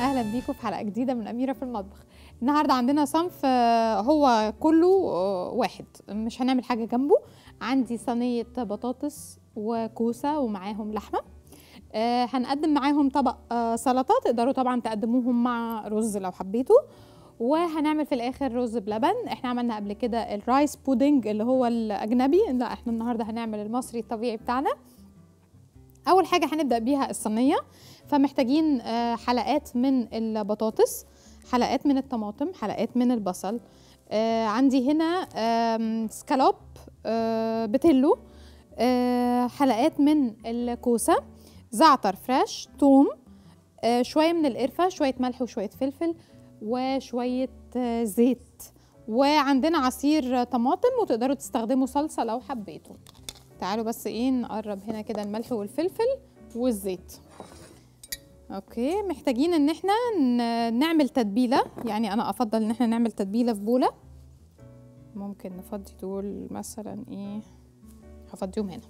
اهلا بيكم في حلقه جديده من اميره في المطبخ النهارده عندنا صنف آه، هو كله آه، واحد مش هنعمل حاجه جنبه عندي صينيه بطاطس وكوسه ومعاهم لحمه آه، هنقدم معاهم طبق آه، سلطه تقدروا طبعا تقدموهم مع رز لو حبيتوا وهنعمل في الاخر رز بلبن احنا عملنا قبل كده الرايس بودنج اللي هو الاجنبي لا احنا النهارده هنعمل المصري الطبيعي بتاعنا اول حاجه هنبدا بيها الصينيه فمحتاجين آه، حلقات من البطاطس حلقات من الطماطم حلقات من البصل آه، عندي هنا آم، سكالوب آه، بتلو آه، حلقات من الكوسه زعتر فريش توم آه، شويه من القرفه شويه ملح وشويه فلفل وشويه آه، زيت وعندنا عصير طماطم وتقدروا تستخدموا صلصه لو حبيتوا تعالوا بس ايه نقرب هنا كده الملح والفلفل والزيت اوكي محتاجين ان احنا ن- نعمل تتبيله يعني انا افضل ان احنا نعمل تتبيله في بوله ممكن نفضي دول مثلا ايه هفضيهم هنا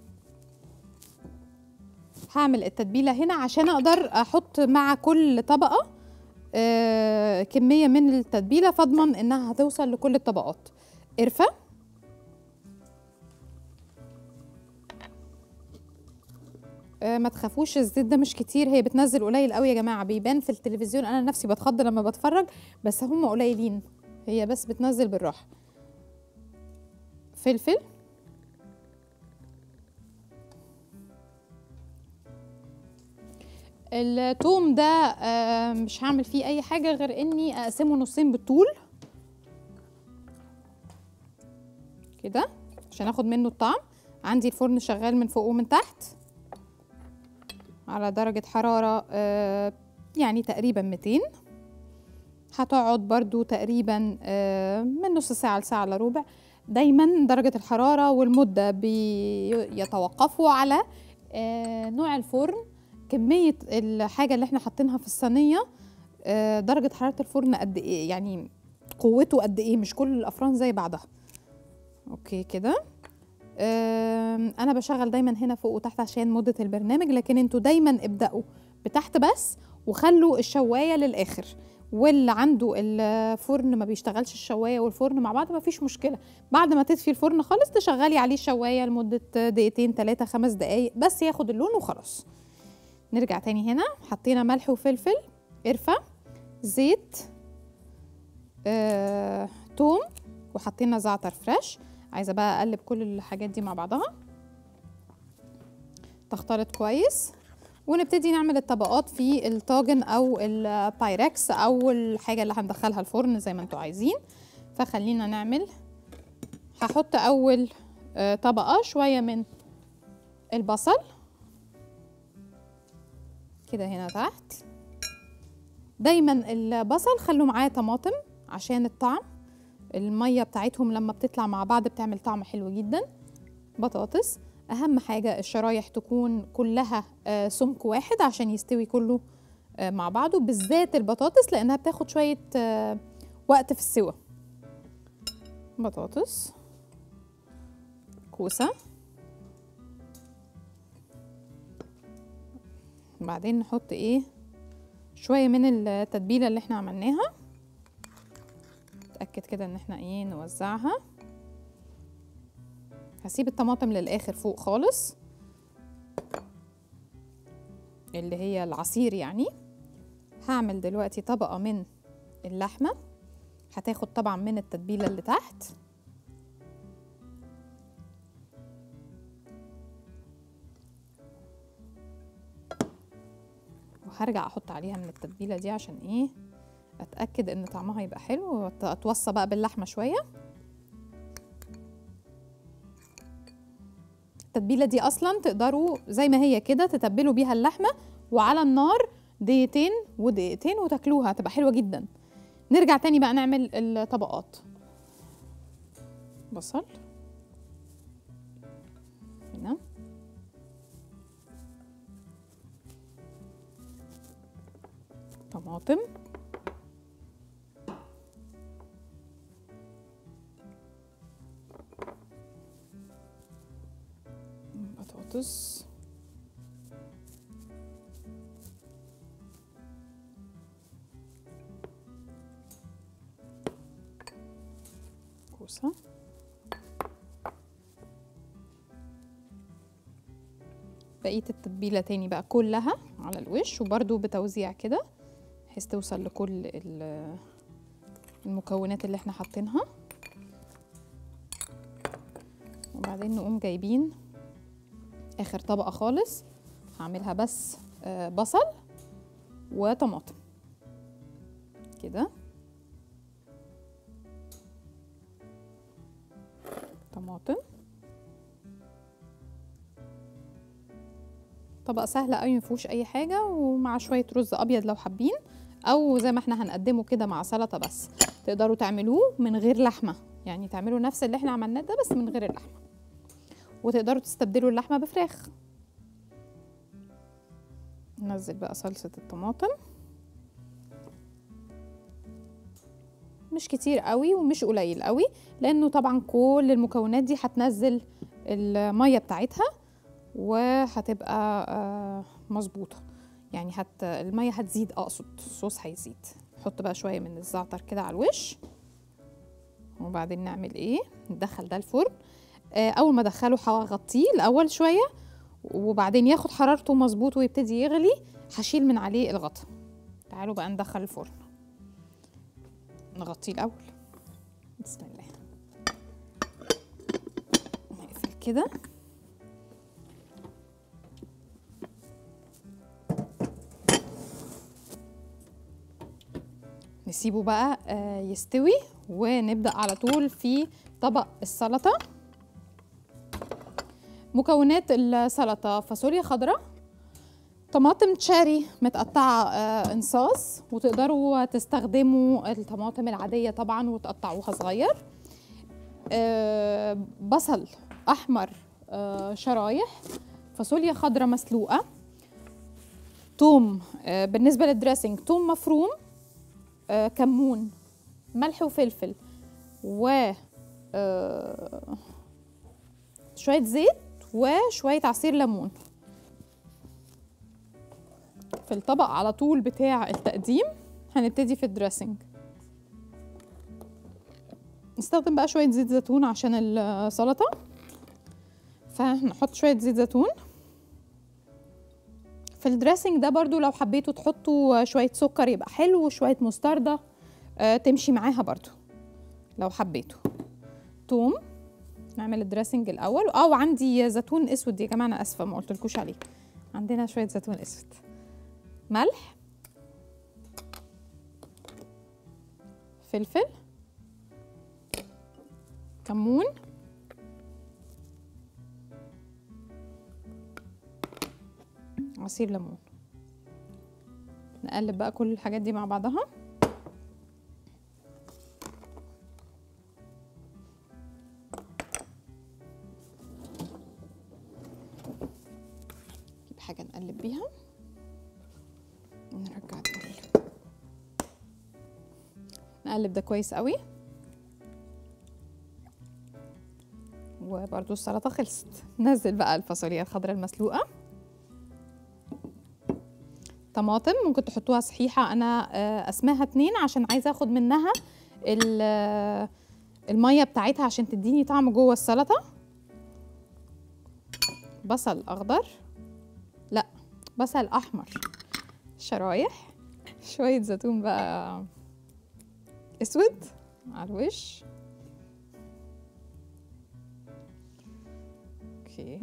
هعمل التتبيله هنا عشان اقدر احط مع كل طبقه آه كميه من التتبيله فاضمن انها هتوصل لكل الطبقات قرفه آه، ما تخافوش الزيت ده مش كتير هي بتنزل قليل قوي يا جماعه بيبان في التلفزيون انا نفسي بتخض لما بتفرج بس هم قليلين هي بس بتنزل بالراحه فلفل التوم ده آه، مش هعمل فيه اي حاجه غير اني اقسمه نصين بالطول كده عشان اخد منه الطعم عندي الفرن شغال من فوق ومن تحت على درجة حرارة آه، يعني تقريبا 200 هتقعد برضو تقريبا آه، من نص ساعة لساعة الا ربع دايما درجة الحرارة والمدة بيتوقفوا على آه، نوع الفرن كمية الحاجة اللي احنا حاطينها في الصينية آه، درجة حرارة الفرن قد ايه يعني قوته قد ايه مش كل الافران زي بعضها اوكي كده آم، انا بشغل دايما هنا فوق وتحت عشان مده البرنامج لكن انتوا دايما ابداوا بتحت بس وخلوا الشوايه للاخر واللي عنده الفرن ما بيشتغلش الشوايه والفرن مع بعض ما فيش مشكله بعد ما تطفي الفرن خالص تشغلي عليه الشوايه لمده دقيقتين ثلاثه خمس دقائق بس ياخد اللون وخلاص نرجع تاني هنا حطينا ملح وفلفل قرفه زيت آه، توم وحطينا زعتر فريش عايزه بقى اقلب كل الحاجات دي مع بعضها تختلط كويس ونبتدي نعمل الطبقات في الطاجن او البايركس او الحاجه اللي هندخلها الفرن زي ما انتوا عايزين فخلينا نعمل هحط اول آه، طبقه شويه من البصل كده هنا تحت دايما البصل خلوا معاه طماطم عشان الطعم الميه بتاعتهم لما بتطلع مع بعض بتعمل طعم حلو جدا بطاطس اهم حاجه الشرايح تكون كلها آه، سمك واحد عشان يستوي كله آه، مع بعضه بالذات البطاطس لانها بتاخد شويه آه، وقت في السوا بطاطس كوسه بعدين نحط ايه شويه من التتبيله اللي احنا عملناها نتأكد كده ان احنا ايه نوزعها هسيب الطماطم للاخر فوق خالص اللي هي العصير يعني هعمل دلوقتي طبقة من اللحمة هتاخد طبعا من التتبيلة اللي تحت وهرجع احط عليها من التتبيلة دي عشان ايه اتاكد ان طعمها يبقى حلو واتوصى بقى باللحمه شويه التتبيله دي اصلا تقدروا زي ما هي كده تتبلوا بيها اللحمه وعلى النار دقيقتين ودقيقتين وتاكلوها هتبقى حلوه جدا نرجع تاني بقى نعمل الطبقات بصل هنا طماطم بطاطس كوسه بقيه التتبيله تاني بقى كلها على الوش وبرده بتوزيع كده بحيث توصل لكل ال- المكونات اللي احنا حاطينها وبعدين نقوم جايبين اخر طبقه خالص هعملها بس آه، بصل وطماطم كده طماطم طبق سهل قوي مفيهوش اي حاجه ومع شويه رز ابيض لو حابين او زي ما احنا هنقدمه كده مع سلطه بس تقدروا تعملوه من غير لحمه يعني تعملوا نفس اللي احنا عملناه ده بس من غير اللحمه وتقدروا تستبدلوا اللحمه بفراخ ننزل بقى صلصه الطماطم مش كتير قوي ومش قليل قوي لانه طبعا كل المكونات دي هتنزل الميه بتاعتها وهتبقى آه، مظبوطه يعني هت الميه هتزيد اقصد الصوص هيزيد نحط بقى شويه من الزعتر كده على الوش وبعدين نعمل ايه ندخل ده الفرن آه، اول ما ادخله هغطيه الاول شويه وبعدين ياخد حرارته مظبوط ويبتدي يغلي هشيل من عليه الغطا تعالوا بقى ندخل الفرن نغطيه الاول بسم الله نقفل كده نسيبه بقى آه، يستوي ونبدأ على طول في طبق السلطة مكونات السلطة فاصوليا خضراء طماطم تشاري متقطعة آه، انصاص وتقدروا تستخدموا الطماطم العادية طبعا وتقطعوها صغير آه، بصل أحمر آه، شرايح فاصوليا خضراء مسلوقة توم آه، بالنسبة للدريسنج توم مفروم آه، كمون ملح وفلفل و آه، شوية زيت وشوية عصير ليمون في الطبق على طول بتاع التقديم هنبتدي في الدريسنج نستخدم بقى شوية زيت زيتون عشان السلطة فنحط شوية زيت زيتون في الدريسنج ده برضو لو حبيتوا تحطوا شوية سكر يبقى حلو وشوية مستردة آه، تمشي معاها برضو لو حبيتوا توم نعمل الدريسنج الاول اه وعندي زيتون اسود يا جماعه انا اسفه ما قلتلكوش عليه عندنا شويه زيتون اسود ملح فلفل كمون عصير ليمون نقلب بقى كل الحاجات دي مع بعضها نجيب حاجة نقلب بيها ونرجع دول نقلب ده كويس قوي وبرضو السلطة خلصت ننزل بقى الفاصوليا الخضراء المسلوقة طماطم ممكن تحطوها صحيحة أنا آه، أسماها اتنين عشان عايزة أخد منها ال- آه، المية بتاعتها عشان تديني طعم جوه السلطة بصل أخضر لا بصل أحمر شرايح شوية زيتون بقى أسود على الوش اوكي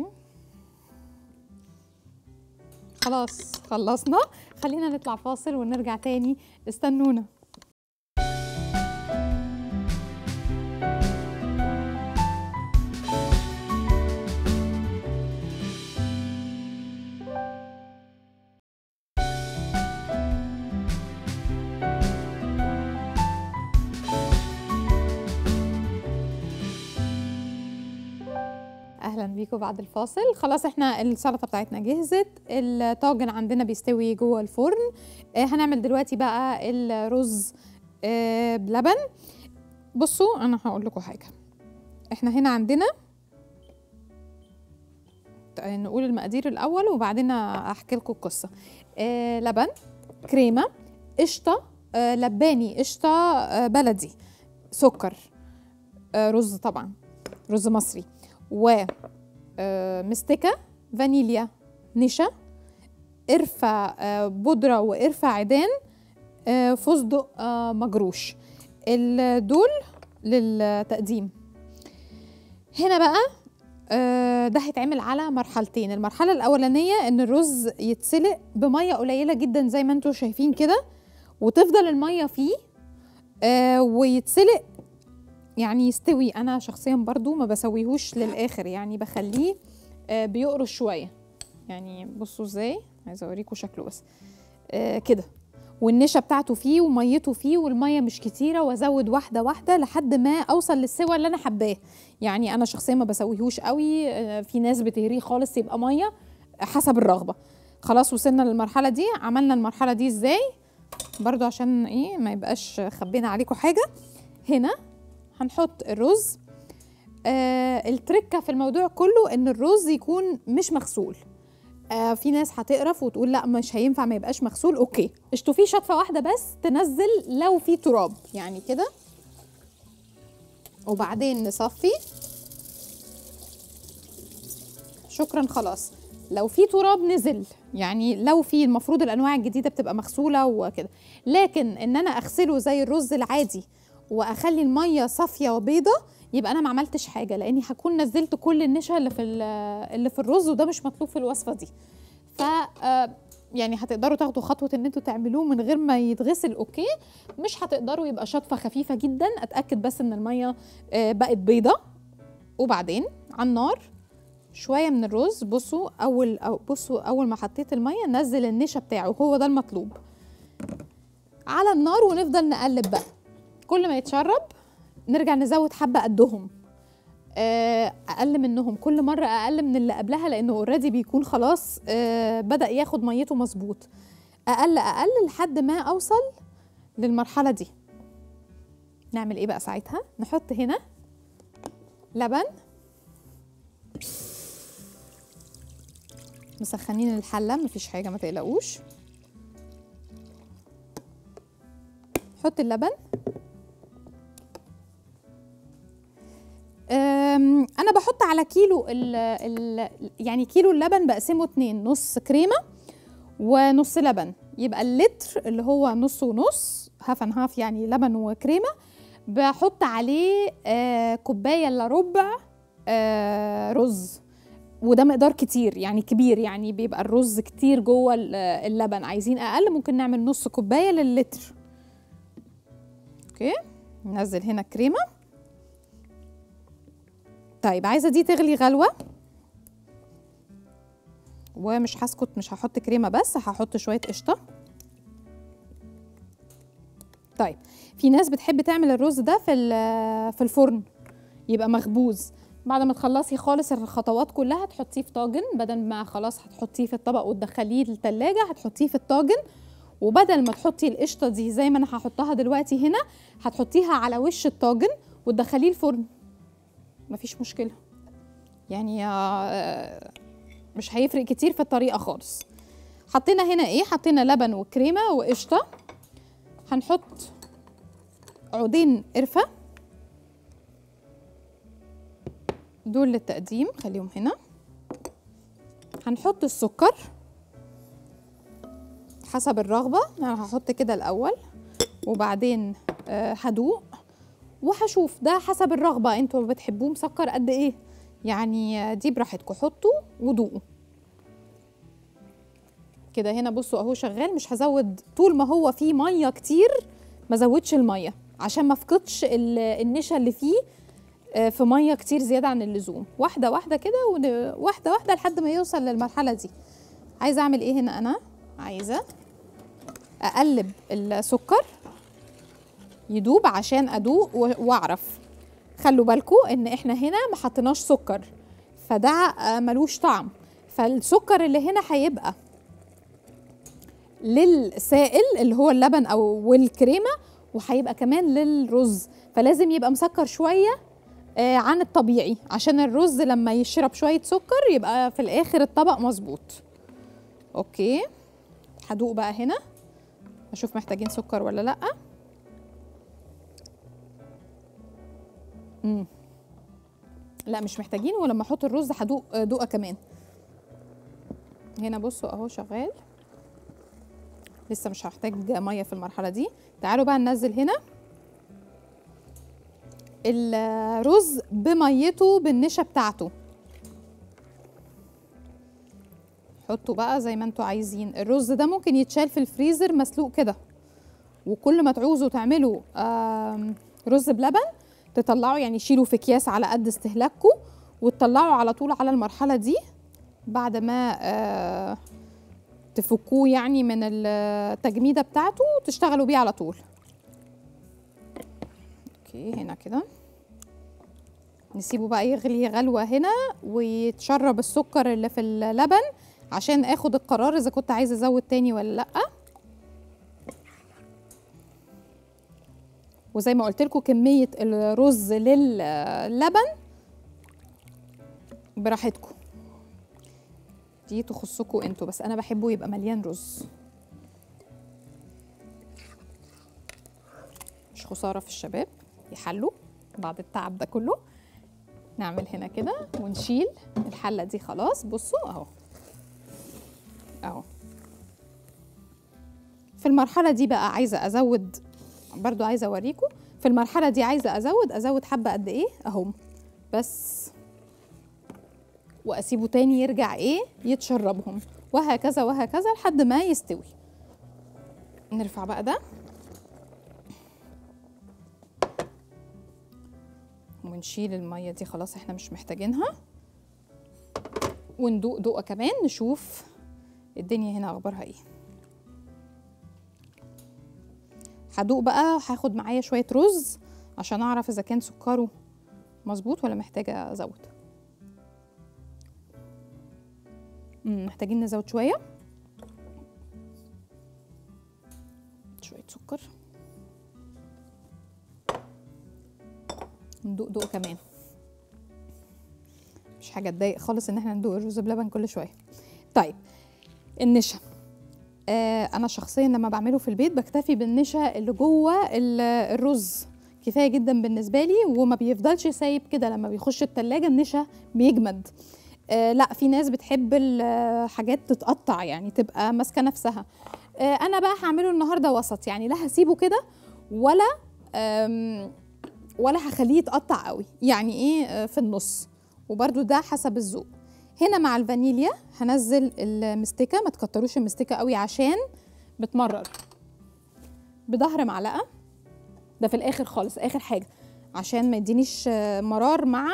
خلاص خلصنا خلينا نطلع فاصل ونرجع تاني استنونا اهلا بيكم بعد الفاصل خلاص احنا السلطه بتاعتنا جهزت الطاجن عندنا بيستوي جوه الفرن آه هنعمل دلوقتي بقى الرز آه بلبن بصوا انا هقول لكم حاجه احنا هنا عندنا ت- نقول المقادير الاول وبعدين احكي لكم القصه آه لبن كريمه قشطه آه لباني قشطه آه بلدي سكر آه رز طبعا رز مصري و آه مستكه فانيليا نشا قرفه آه بودره وقرفه عيدان آه فستق آه مجروش ال- دول للتقديم هنا بقى آه، ده هيتعمل على مرحلتين المرحلة الأولانية إن الرز يتسلق بمية قليلة جدا زي ما انتوا شايفين كده وتفضل المية فيه آه، ويتسلق يعني يستوي أنا شخصيا برضو ما بسويهوش للآخر يعني بخليه آه، بيقرش شوية يعني بصوا ازاي عايزة أوريكم شكله بس آه، كده والنشا بتاعته فيه وميته فيه والميه مش كتيره وازود واحده واحده لحد ما اوصل للسوى اللي انا حباه يعني انا شخصيا ما بسويهوش قوي آه، في ناس بتهريه خالص يبقى ميه حسب الرغبه خلاص وصلنا للمرحله دي عملنا المرحله دي ازاي برضو عشان ايه ما يبقاش خبينا عليكم حاجه هنا هنحط الرز آه التركه في الموضوع كله ان الرز يكون مش مغسول آه في ناس هتقرف وتقول لا مش هينفع ما يبقاش مغسول اوكي اشطفيه شطفه واحده بس تنزل لو في تراب يعني كده وبعدين نصفي شكرا خلاص لو في تراب نزل يعني لو في المفروض الانواع الجديده بتبقى مغسوله وكده لكن ان انا اغسله زي الرز العادي واخلي الميه صافيه وبيضه يبقى انا ما عملتش حاجه لاني هكون نزلت كل النشا اللي في ال- اللي في الرز وده مش مطلوب في الوصفه دي ف آه، يعني هتقدروا تاخدوا خطوه ان انتوا تعملوه من غير ما يتغسل اوكي مش هتقدروا يبقى شطفه خفيفه جدا اتاكد بس ان الميه آه، بقت بيضه وبعدين على النار شويه من الرز بصوا اول أو بصوا اول ما حطيت الميه نزل النشا بتاعه هو ده المطلوب على النار ونفضل نقلب بقى كل ما يتشرب نرجع نزود حبه قدهم آه، اقل منهم كل مره اقل من اللي قبلها لانه اوريدي بيكون خلاص آه، بدا ياخد ميته مظبوط اقل اقل لحد ما اوصل للمرحله دي نعمل ايه بقى ساعتها نحط هنا لبن مسخنين الحله مفيش حاجه ما تقلقوش حط اللبن أم، انا بحط على كيلو ال ال يعني كيلو اللبن بقسمه اتنين نص كريمه ونص لبن يبقى اللتر اللي هو نص ونص هاف ان هاف يعني لبن وكريمه بحط عليه آه كوبايه الا ربع آه رز وده مقدار كتير يعني كبير يعني بيبقى الرز كتير جوه ال- اللبن عايزين اقل ممكن نعمل نص كوبايه للتر اوكي ننزل هنا الكريمه طيب عايزه دي تغلي غلوه ومش هسكت مش هحط كريمه بس هحط شويه قشطه طيب في ناس بتحب تعمل الرز ده في ال- في الفرن يبقى مخبوز بعد ما تخلصي خالص الخطوات كلها تحطيه في طاجن بدل ما خلاص هتحطيه في الطبق وتدخليه التلاجة هتحطيه في الطاجن وبدل ما تحطي القشطه دي زي ما انا هحطها دلوقتي هنا هتحطيها على وش الطاجن وتدخليه الفرن مفيش مشكله يعني آه، مش هيفرق كتير في الطريقه خالص حطينا هنا ايه حطينا لبن وكريمه وقشطه هنحط عودين قرفه دول للتقديم خليهم هنا هنحط السكر حسب الرغبة أنا هحط كده الأول وبعدين آه، هدوق وهشوف ده حسب الرغبة انتوا بتحبوه مسكر قد ايه يعني آه، دي براحتكم حطوا ودوقوا كده هنا بصوا اهو شغال مش هزود طول ما هو فيه ميه كتير ما زودش الميه عشان ما افقدش ال- النشا اللي فيه آه، في ميه كتير زياده عن اللزوم واحده واحده كده ون- واحده واحده لحد ما يوصل للمرحله دي عايزه اعمل ايه هنا انا عايزه اقلب السكر يدوب عشان ادوق و- واعرف خلوا بالكم ان احنا هنا ما حطيناش سكر فده آه، ملوش طعم فالسكر اللي هنا هيبقى للسائل اللي هو اللبن او والكريمه وهيبقى كمان للرز فلازم يبقى مسكر شويه آه، عن الطبيعي عشان الرز لما يشرب شويه سكر يبقى في الاخر الطبق مظبوط اوكي هدوق بقى هنا اشوف محتاجين سكر ولا لا مم. لا مش محتاجين ولما احط الرز هدوق آه، دوقه كمان هنا بصوا اهو شغال لسه مش هحتاج ميه في المرحله دي تعالوا بقى ننزل هنا الرز بميته بالنشا بتاعته حطوا بقى زي ما انتوا عايزين الرز ده ممكن يتشال في الفريزر مسلوق كده وكل ما تعوزوا تعملوا آم، رز بلبن تطلعوا يعني شيلوا في اكياس على قد استهلاككم وتطلعوا على طول على المرحله دي بعد ما آه، تفكوه يعني من التجميده بتاعته وتشتغلوا بيه على طول اوكي هنا كده نسيبه بقى يغلي غلوة هنا ويتشرب السكر اللي في اللبن عشان اخد القرار اذا كنت عايزه ازود تاني ولا لا وزي ما قلت لكم كميه الرز للبن براحتكم دي تخصكم انتوا بس انا بحبه يبقى مليان رز مش خساره في الشباب يحلوا بعد التعب ده كله نعمل هنا كده ونشيل الحله دي خلاص بصوا اهو اهو في المرحله دي بقى عايزه ازود برضو عايزه اوريكم في المرحله دي عايزه ازود ازود حبه قد ايه اهو بس واسيبه تاني يرجع ايه يتشربهم وهكذا وهكذا لحد ما يستوي نرفع بقى ده ونشيل الميه دي خلاص احنا مش محتاجينها وندوق دوقه كمان نشوف الدنيا هنا اخبارها ايه هدوق بقى هاخد معايا شويه رز عشان اعرف اذا كان سكره مظبوط ولا محتاجه ازود مم، محتاجين نزود شويه شويه سكر ندوق دوق كمان مش حاجه تضايق خالص ان احنا ندوق الرز بلبن كل شويه طيب النشا آه انا شخصيا لما بعمله في البيت بكتفي بالنشا اللي جوه ال- الرز كفايه جدا بالنسبه لي وما بيفضلش سايب كده لما بيخش التلاجة النشا بيجمد آه لا في ناس بتحب الحاجات تتقطع يعني تبقى ماسكه نفسها آه انا بقى هعمله النهارده وسط يعني لا هسيبه كده ولا آم، ولا هخليه يتقطع قوي يعني ايه آه، في النص وبرده ده حسب الذوق هنا مع الفانيليا هنزل المستكه ما تكتروش المستكه قوي عشان بتمرر بظهر معلقه ده في الاخر خالص اخر حاجه عشان ما يدينيش آه، مرار مع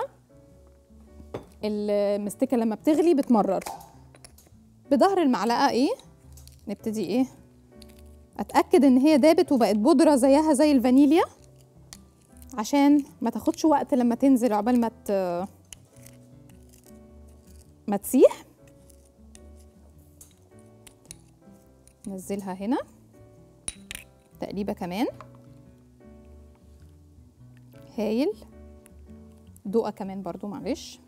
المستكه لما بتغلي بتمرر بظهر المعلقه ايه نبتدي ايه اتاكد ان هي دابت وبقت بودره زيها زي الفانيليا عشان ما تاخدش وقت لما تنزل عقبال ما ت... ما تسيح نزلها هنا تقليبه كمان هايل دوقه كمان برضو معلش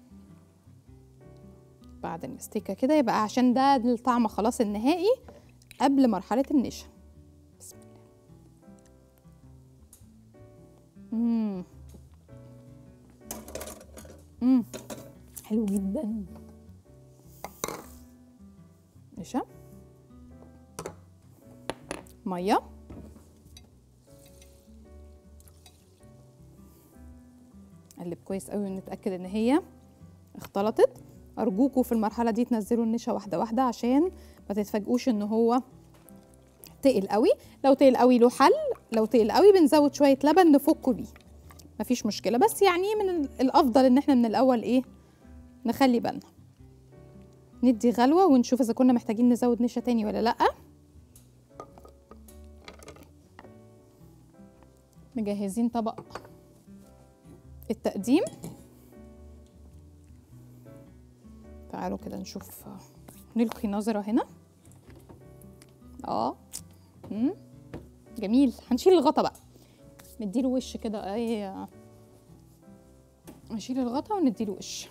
بعد المستكه كده يبقى عشان ده الطعم خلاص النهائي قبل مرحله النشا بسم الله امم امم حلو جدا نشا ميه قلب كويس قوي ونتاكد ان هي اختلطت ارجوكوا في المرحله دي تنزلوا النشا واحده واحده عشان ما تتفاجئوش ان هو تقل قوي لو تقل قوي له حل لو تقل قوي بنزود شويه لبن نفكه بيه مفيش مشكله بس يعني من ال- الافضل ان احنا من الاول ايه نخلي بالنا ندي غلوه ونشوف اذا كنا محتاجين نزود نشا تاني ولا لا مجهزين طبق التقديم تعالوا كده نشوف نلقي نظرة هنا اه مم. جميل هنشيل الغطا بقى نديله وش كده اي نشيل الغطا ونديله وش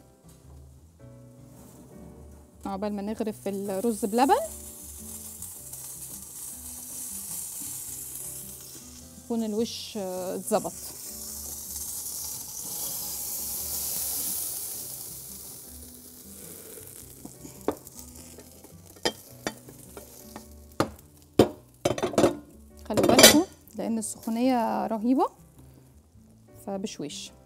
عقبال ما نغرف الرز بلبن يكون الوش آه، اتظبط خلوا بالكم لان السخونيه رهيبه فبشويش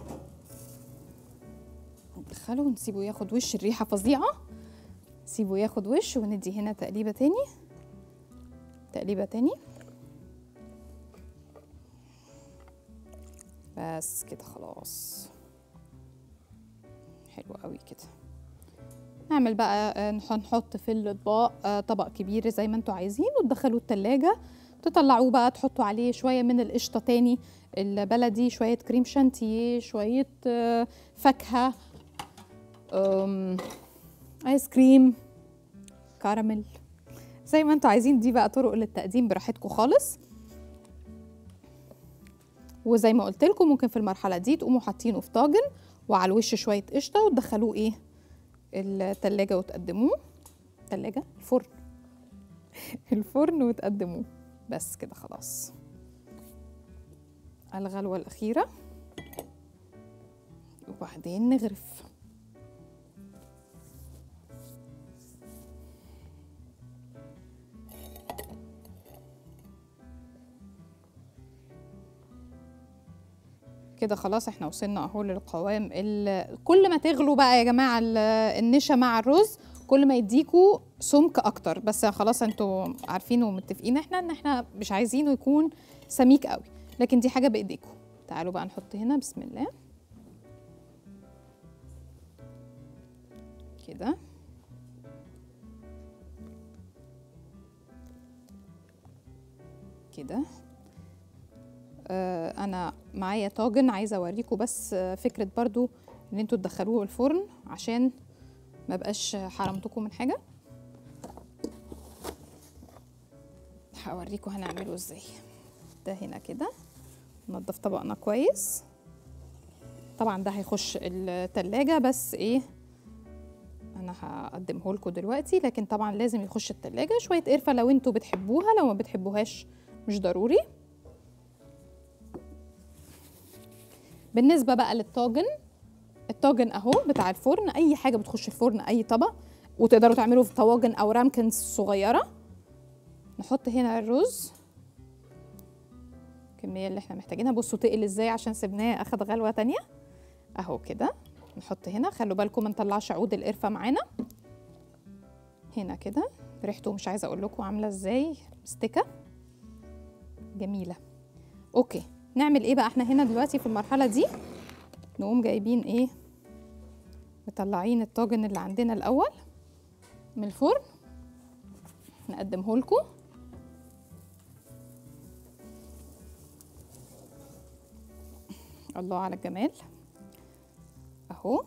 ندخله ونسيبه ياخد وش الريحه فظيعه سيبه ياخد وش وندي هنا تقليبه تاني تقليبه تاني بس كده خلاص حلو قوي كده نعمل بقى آه، نح- نحط في الاطباق آه، طبق كبير زي ما انتوا عايزين وتدخلوه التلاجة تطلعوه بقى تحطوا عليه شوية من القشطة تاني البلدي شوية كريم شانتيه شوية آه، فاكهة أم، ايس كريم كراميل زي ما انتوا عايزين دي بقى طرق للتقديم براحتكم خالص وزي ما قلت لكم ممكن في المرحله دي تقوموا حاطينه في طاجن وعلى الوش شويه قشطه وتدخلوه ايه التلاجة وتقدموه تلاجة الفرن الفرن وتقدموه بس كده خلاص الغلوة الأخيرة وبعدين نغرف كده خلاص احنا وصلنا اهو للقوام ال- كل ما تغلوا بقى يا جماعه ال- النشا مع الرز كل ما يديكوا سمك اكتر بس خلاص انتوا عارفين ومتفقين احنا ان احنا مش عايزينه يكون سميك قوي لكن دي حاجه بايديكم تعالوا بقى نحط هنا بسم الله كده كده آه، انا معايا طاجن عايزه اوريكم بس آه، فكره برضو ان انتوا تدخلوه الفرن عشان ما بقاش حرمتكم من حاجه هوريكم هنعمله ازاي ده هنا كده ننضف طبقنا كويس طبعا ده هيخش التلاجة بس ايه انا هقدمه لكم دلوقتي لكن طبعا لازم يخش التلاجة شويه قرفه لو انتوا بتحبوها لو ما بتحبوهاش مش ضروري بالنسبه بقى للطاجن الطاجن اهو بتاع الفرن اي حاجه بتخش الفرن اي طبق وتقدروا تعملوا في طواجن او رامكنز صغيره نحط هنا الرز الكميه اللي احنا محتاجينها بصوا تقل ازاي عشان سيبناه اخد غلوه تانية اهو كده نحط هنا خلوا بالكم ما نطلعش عود القرفه معانا هنا كده ريحته مش عايزه اقول لكم عامله ازاي مستكه جميله اوكي نعمل ايه بقى احنا هنا دلوقتي في المرحله دي نقوم جايبين ايه مطلعين الطاجن اللي عندنا الاول من الفرن نقدمه لكم الله على الجمال اهو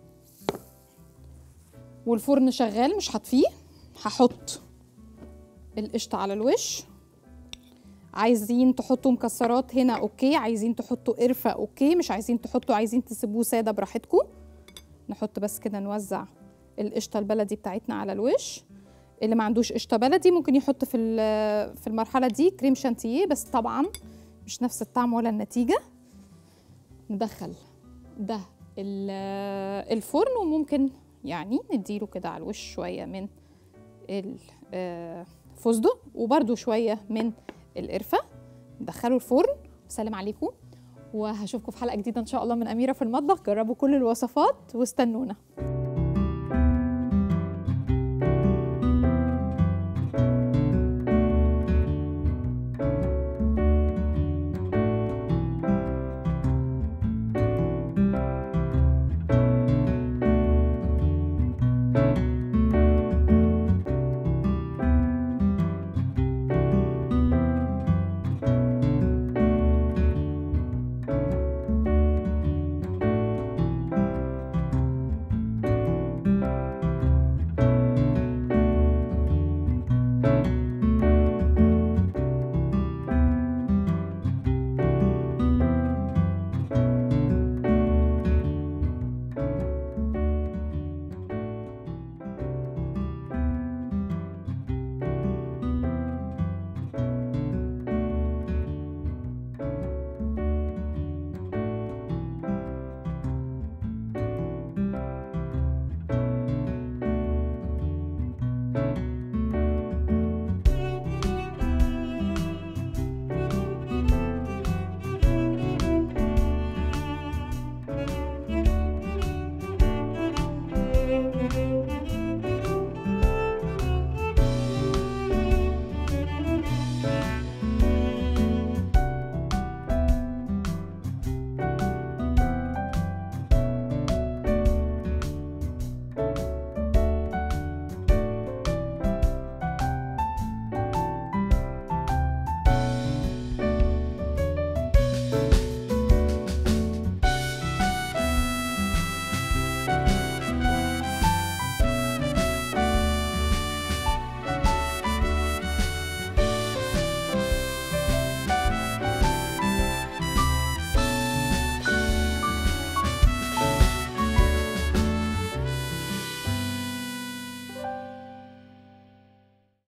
والفرن شغال مش هطفيه هحط القشطه على الوش عايزين تحطوا مكسرات هنا اوكي عايزين تحطوا قرفه اوكي مش عايزين تحطوا عايزين تسيبوه ساده براحتكم نحط بس كده نوزع القشطه البلدي بتاعتنا على الوش اللي ما عندوش قشطه بلدي ممكن يحط في ال- في المرحله دي كريم شانتيه بس طبعا مش نفس الطعم ولا النتيجه ندخل ده ال- الفرن وممكن يعني نديله كده على الوش شويه من الفستق وبرده شويه من القرفه ندخله الفرن وسلام عليكم وهشوفكم في حلقه جديده ان شاء الله من اميره في المطبخ جربوا كل الوصفات واستنونا